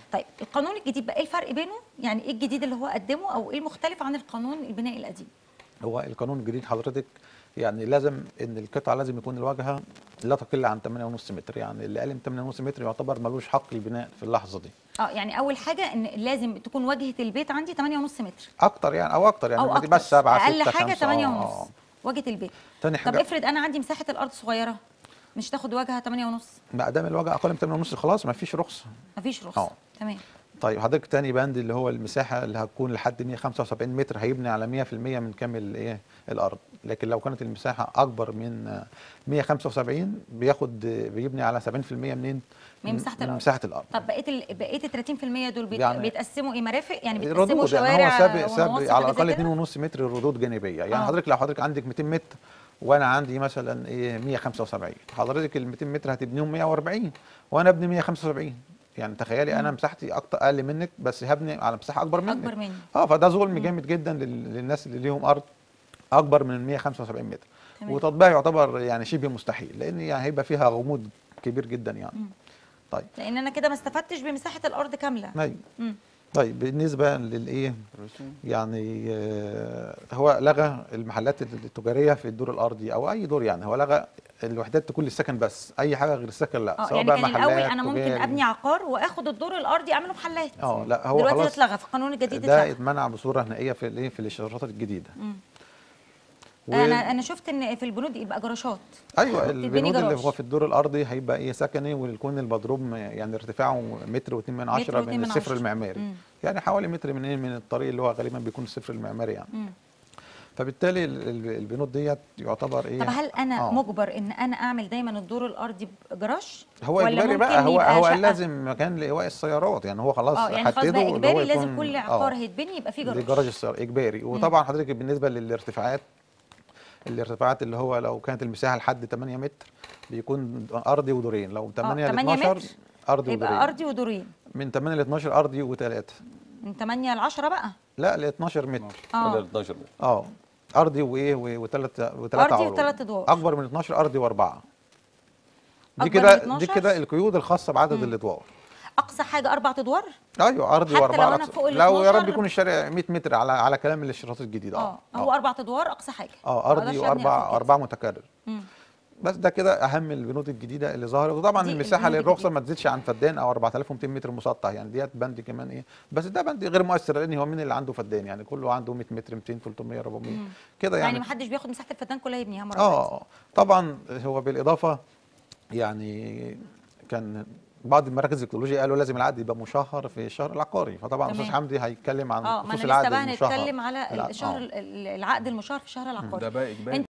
طيب القانون الجديد بقى ايه الفرق بينه يعني ايه الجديد اللي هو قدمه او ايه المختلف عن القانون البنائي القديم هو القانون الجديد حضرتك يعني لازم ان القطعه لازم يكون الواجهه لا تقل عن 8.5 متر يعني اللي اقل من 8.5 متر يعتبر ملوش حق البناء في اللحظه دي اه يعني اول حاجه ان لازم تكون واجهه البيت عندي 8.5 متر اكتر يعني او اكتر يعني او ما اكتر تبقاش 7 6 اقل حاجه 5 8 آه، ونص آه. واجهه البيت تاني طب حاجه افرض انا عندي مساحه الارض صغيره مش تاخد واجهه 8 ونص ما دام الواجهه اقل من 8.5 خلاص ما فيش رخصه مفيش رخصه اه. تمام طيب حضرتك تاني بند اللي هو المساحه اللي هتكون لحد 175 متر هيبني على 100% من كامل ايه الارض لكن لو كانت المساحه اكبر من آه، 175 بياخد آه، بيبني على 70% منين من مساحة من الأرض. مساحه الارض طب بقيه ال... بقيه ال 30% دول بيت... يعني بيتقسموا ايه مرافق يعني بيتقسموا ردود شوارع يعني هو ساب ساب ونواصي على وحاجات زي الاقل كده؟ 2.5 متر ردود جانبيه يعني اه. حضرتك لو حضرتك عندك 200 متر وانا عندي مثلا ايه 175 حضرتك ال 200 متر هتبنيهم 140 وانا ابني 175 يعني تخيلي انا مساحتي اكتر اقل منك بس هبني على مساحه اكبر منك اكبر مني اه فده ظلم جامد جدا لل- للناس اللي ليهم ارض اكبر من 175 متر تمام. وتطبيعه يعتبر يعني شبه مستحيل لان يعني هيبقى فيها غموض كبير جدا يعني مم. طيب لان انا كده ما استفدتش بمساحه الارض كامله أيوة. مم. طيب بالنسبه للايه يعني آه، هو لغى المحلات التجاريه في الدور الارضي او اي دور يعني هو لغى الوحدات تكون للسكن بس اي حاجه غير السكن لا اه سواء يعني بقى كان الاول محلات انا ممكن تجاري. ابني عقار واخد الدور الارضي اعمله محلات اه لا هو دلوقتي ده خلاص اتلغى في القانون الجديد ده اتلغى اتمنع بصوره نهائيه في الايه في الاشارات الجديده مم. و... انا انا شفت ان في البنود يبقى جراشات ايوه تتبني البنود اللي جراج. هو في الدور الارضي هيبقى ايه سكني ويكون البدروم يعني ارتفاعه متر واتنين من عشرة واتنين من من الصفر عشرة. المعماري مم. يعني حوالي متر من ايه من الطريق اللي هو غالبا بيكون الصفر المعماري يعني مم. فبالتالي ال- ال- البنود ديت يعتبر ايه طب هل انا آه. مجبر ان انا اعمل دايما الدور الارضي بجراج هو ولا اجباري بقى ممكن هو يبقى هو شقة؟ لازم مكان لايواء السيارات يعني هو خلاص اه يعني خلاص حدده ده اللي هو اجباري لازم يكون- كل آه. عقار هيتبني يبقى فيه جراج لجراج السيارة اجباري وطبعا حضرتك بالنسبه للارتفاعات الارتفاعات اللي هو لو كانت المساحه لحد 8 متر بيكون ارضي ودورين لو 8 ل 8 12 متر ارضي يبقى ودورين ارضي ودورين من 8 ل 12 ارضي وثلاثه من 8 ل 10 بقى لا ل 12 متر اه ولا 12 متر اه ارضي وايه وثلاث وثلاثه أرضي وتلات أدوار. اكبر من 12 ارضي واربعه دي أكبر كده من دي 12 كده القيود الخاصه بعدد الادوار اقصى حاجه اربع ادوار ايوه ارضي حتى واربعه لو أنا أقصى. فوق ال لو يا رب 12 يكون الشارع 100 متر على على كلام الاشارات الجديده اه هو اربع ادوار اقصى حاجه اه ما ارضي أقدرش أبني واربع أكتر كده. اربعه متكرر مم. بس ده كده اهم البنود الجديده اللي ظهرت وطبعا دي المساحه البنود للرخصه الجديدة. ما تزيدش عن فدان او 4200 متر مسطح يعني ديت بند كمان ايه بس ده بند غير مؤثر لان هو مين اللي عنده فدان يعني كله عنده 100 متر 200 300 400 كده يعني يعني ما حدش بياخد مساحه الفدان كلها يبنيها مره اه واحدة. آه. طبعا هو بالاضافه يعني كان بعض المراكز التكنولوجيا قالوا لازم العقد يبقى مشهر في الشهر العقاري فطبعا تمام. استاذ حمدي هيتكلم عن اه ما خصوص انا لسه العقد بقى المشهر هنتكلم على العقد. الشهر آه. ال- العقد المشهر في الشهر العقاري ده بقى اجباري انت